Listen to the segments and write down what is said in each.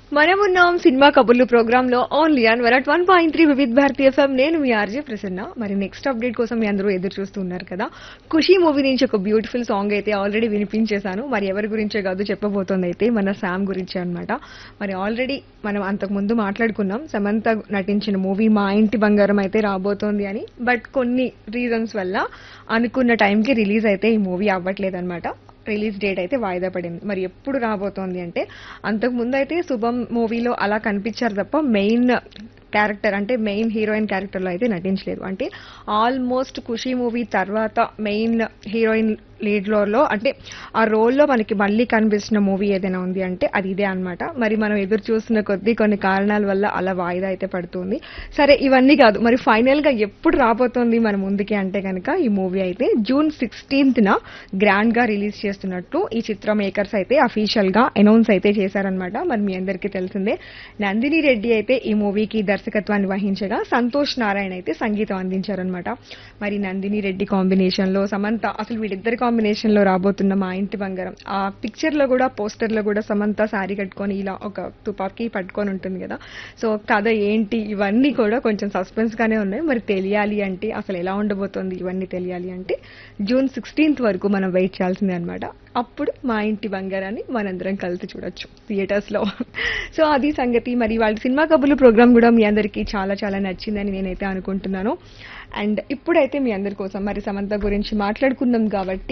మనమున్నాం సినిమా కబుర్లు ప్రోగ్రామ్ లో only on one one point three Vividh Bharati FM నేను మీ ఆర్జే ప్రసన్న మరి నెక్స్ట్ అప్డేట్ కోసం మీ అందరూ ఎదురు చూస్తున్నారు కదా ఖుషి మూవీ నుంచి ఒక బ్యూటిఫుల్ సాంగ్ అయితే ఆల్రెడీ వినిపించేశాను మరి ఎవరి గురించే కాదు చెప్పబోతోంది అయితే మన శామ్ గురించి అన్నమాట మరి ఆల్రెడీ మనం అంతకు ముందు మాట్లాడుకున్నాం సమంత నటించిన మూవీ మా ఇంటి బంగారం అయితే రాబోతోంది అని బట్ కొన్ని రీజన్స్ వల్ల అనుకున్న టైంకి రిలీజ్ అయితే ఈ మూవీ అవ్వట్లేదు అనమాట రిలీజ్ డేట్ అయితే వాయిదా పడింది మరి ఎప్పుడు రాబోతోంది అంటే అంతకు ముందు అయితే శుభం మూవీలో అలా కనిపించారు తప్ప మెయిన్ క్యారెక్టర్ అంటే మెయిన్ హీరోయిన్ క్యారెక్టర్లో అయితే నటించలేదు అంటే ఆల్మోస్ట్ ఖుషి మూవీ తర్వాత మెయిన్ హీరోయిన్ లీడ్ లో అంటే ఆ రోల్లో మనకి మళ్ళీ కనిపిస్తున్న మూవీ ఏదైనా ఉంది అంటే అది ఇదే అన్నమాట మరి మనం ఎదురు చూస్తున్న కొద్దీ కొన్ని కారణాల వల్ల అలా వాయిదా అయితే పడుతుంది సరే ఇవన్నీ కాదు మరి ఫైనల్ గా ఎప్పుడు రాబోతోంది మన ముందుకి అంటే కనుక ఈ మూవీ అయితే జూన్ సిక్స్టీన్త్ న గ్రాండ్ గా రిలీజ్ చేస్తున్నట్లు ఈ చిత్ర మేకర్స్ అయితే అఫీషియల్ గా అనౌన్స్ అయితే చేశారనమాట మరి మీ అందరికీ తెలిసిందే నందిని రెడ్డి అయితే ఈ మూవీకి దర్శకత్వాన్ని వహించగా సంతోష్ నారాయణ అయితే సంగీతం అందించారనమాట మరి నందిని రెడ్డి కాంబినేషన్ లో సమంత అసలు వీళ్ళిద్దరి కాంబినేషన్ లో రాబోతున్న మా ఇంటి బంగారం ఆ పిక్చర్ లో కూడా పోస్టర్ లో కూడా సమంత శారీ కట్టుకొని ఇలా ఒక తుపాకీ పట్టుకొని ఉంటుంది కదా సో కథ ఏంటి ఇవన్నీ కూడా కొంచెం సస్పెన్స్ గానే ఉన్నాయి మరి తెలియాలి అంటే అసలు ఎలా ఉండబోతోంది ఇవన్నీ తెలియాలి అంటే జూన్ సిక్స్టీన్త్ వరకు మనం వెయిట్ చేయాల్సిందే అనమాట అప్పుడు మా ఇంటి బంగారాన్ని మనందరం కలిసి చూడొచ్చు థియేటర్స్ లో సో అది సంగతి మరి వాళ్ళ సినిమా కబుర్లు ప్రోగ్రామ్ కూడా మీ అందరికీ చాలా చాలా నచ్చిందని నేనైతే అనుకుంటున్నాను అండ్ ఇప్పుడైతే మీ అందరి కోసం మరి సమంత గురించి మాట్లాడుకుందాం కాబట్టి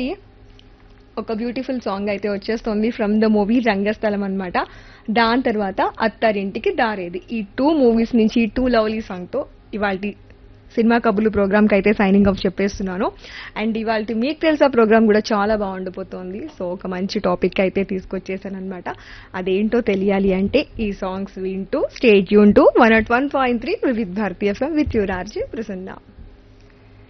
ఒక బ్యూటిఫుల్ సాంగ్ అయితే వచ్చేస్తుంది ఫ్రమ్ ద మూవీ రంగస్థలం అన్నమాట దాని తర్వాత అత్తారింటికి దారేది ఈ టూ మూవీస్ నుంచి ఈ టూ లవ్లీ సాంగ్ తో ఇవాళ సినిమా కబుర్లు ప్రోగ్రామ్ కి అయితే సైనింగ్ ఆఫ్ చెప్పేస్తున్నాను అండ్ ఇవాళ మీకు తెలుసా ప్రోగ్రామ్ కూడా చాలా బాగుండిపోతుంది సో ఒక మంచి టాపిక్ అయితే తీసుకొచ్చేసాను అనమాట అదేంటో తెలియాలి అంటే ఈ సాంగ్స్ వింటూ స్టేట్ యూన్ to one at one point three with Bharatiya with your RJ Prasanna